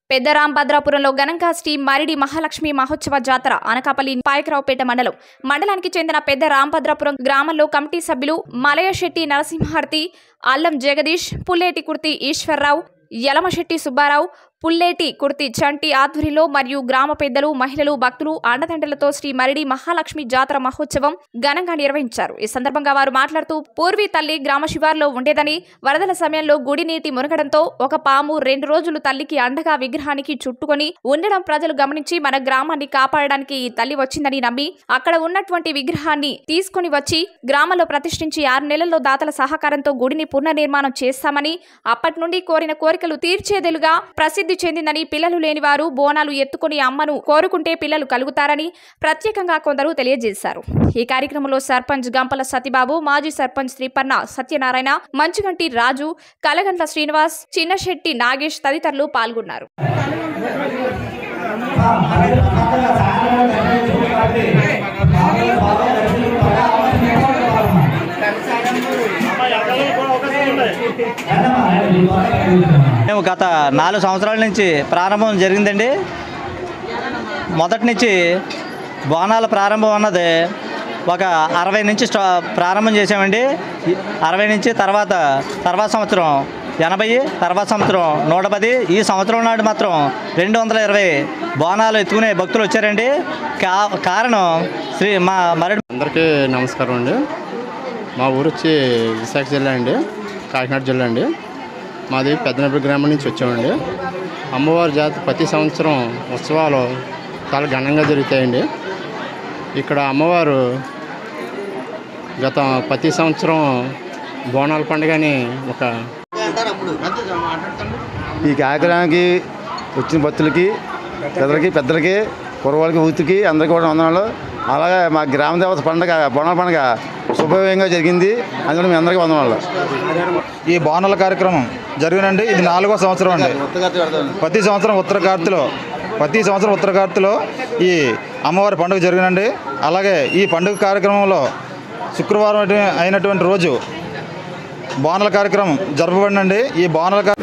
పెద్ద రాంభద్రాపురంలో ఘనంగా శ్రీ మరిడి మహాలక్ష్మి మహోత్సవ జాతర అనకాపల్లి పాయకరావుపేట మండలం మండలానికి చెందిన పెద్ద రాంభద్రాపురం గ్రామంలో కమిటీ సభ్యులు మలయశెట్టి నరసింహార్తి అల్లం జగదీష్ పుల్లేటి కుర్తి ఈశ్వర్రావు యలమశెట్టి సుబ్బారావు పుల్లేటి కుర్తి చంటి ఆధ్వర్యంలో మరియు గ్రామ పెద్దలు మహిళలు భక్తులు అండదండలతో శ్రీ మరిడి మహాలక్ష్మి జాతర మహోత్సవం ఘనంగా నిర్వహించారు ఈ సందర్భంగా వారు మాట్లాడుతూ పూర్వీ తల్లి గ్రామ శివార్లో ఉండేదని వరదల సమయంలో గుడి నీటి మునగడంతో ఒక పాము రెండు రోజులు తల్లికి అండగా విగ్రహానికి చుట్టుకొని ఉండడం ప్రజలు గమనించి మన గ్రామాన్ని కాపాడడానికి ఈ తల్లి వచ్చిందని నమ్మి అక్కడ ఉన్నటువంటి విగ్రహాన్ని తీసుకొని వచ్చి గ్రామంలో ప్రతిష్ఠించి ఆరు నెలల్లో దాతల సహకారంతో గుడిని పునర్నిర్మాణం చేస్తామని అప్పటి నుండి కోరిన కోరికలు తీర్చేదెలుగా ప్రసిద్ధి చెందిందని పిల్లలు లేని వారు బోనాలు ఎత్తుకొని అమ్మను కోరుకుంటే పిల్లలు కలుగుతారని ప్రత్యేకంగా కొందరు తెలియజేశారు ఈ కార్యక్రమంలో సర్పంచ్ గంపల సతిబాబు మాజీ సర్పంచ్ శ్రీపర్ణ సత్యనారాయణ మంచుగంటి రాజు కలగంట్ల శ్రీనివాస్ చిన్నశెట్టి నాగేష్ తదితరులు పాల్గొన్నారు మేము గత నాలుగు సంవత్సరాల నుంచి ప్రారంభం జరిగిందండి మొదటి నుంచి బోనాల ప్రారంభం అన్నది ఒక అరవై నుంచి స్టా ప్రారంభం చేసామండి ఈ అరవై నుంచి తర్వాత తర్వాత సంవత్సరం ఎనభై తర్వాత సంవత్సరం నూట పది ఈ సంవత్సరం నాడు మాత్రం రెండు వందల ఇరవై బోనాలు ఎత్తుకునే భక్తులు వచ్చారండి కా కారణం శ్రీ మా మరడి అందరికీ నమస్కారం అండి మా ఊరు వచ్చి విశాఖ జిల్లా అండి కాకినాడ జిల్లా అండి మాది పెద్దనపల్లి గ్రామం నుంచి వచ్చామండి అమ్మవారి జాతర ప్రతి సంవత్సరం ఉత్సవాలు చాలా ఘనంగా జరుగుతాయండి ఇక్కడ అమ్మవారు గత ప్రతి సంవత్సరం బోనాల పండుగని ఒక ఈ కార్యక్రమానికి వచ్చిన భక్తులకి పెద్దలకి పెద్దలకి కురవాళ్ళకి ఊతికి అందరికీ కూడా వందనాలు అలాగే మా గ్రామ దేవత పండుగ బోనాల పండుగ శుభవ్యంగా జరిగింది అందుకని మీ అందరికీ వందనాలు ఈ బోనాల కార్యక్రమం జరిగినండి ఇది నాలుగో సంవత్సరం అండి ప్రతి సంవత్సరం ఉత్తర కార్తెలో ప్రతి సంవత్సరం ఉత్తర కార్తెలో ఈ అమ్మవారి పండుగ జరిగినండి అలాగే ఈ పండుగ కార్యక్రమంలో శుక్రవారం అయినటువంటి రోజు బోనాల కార్యక్రమం జరపబడినండి ఈ బోనాల కా-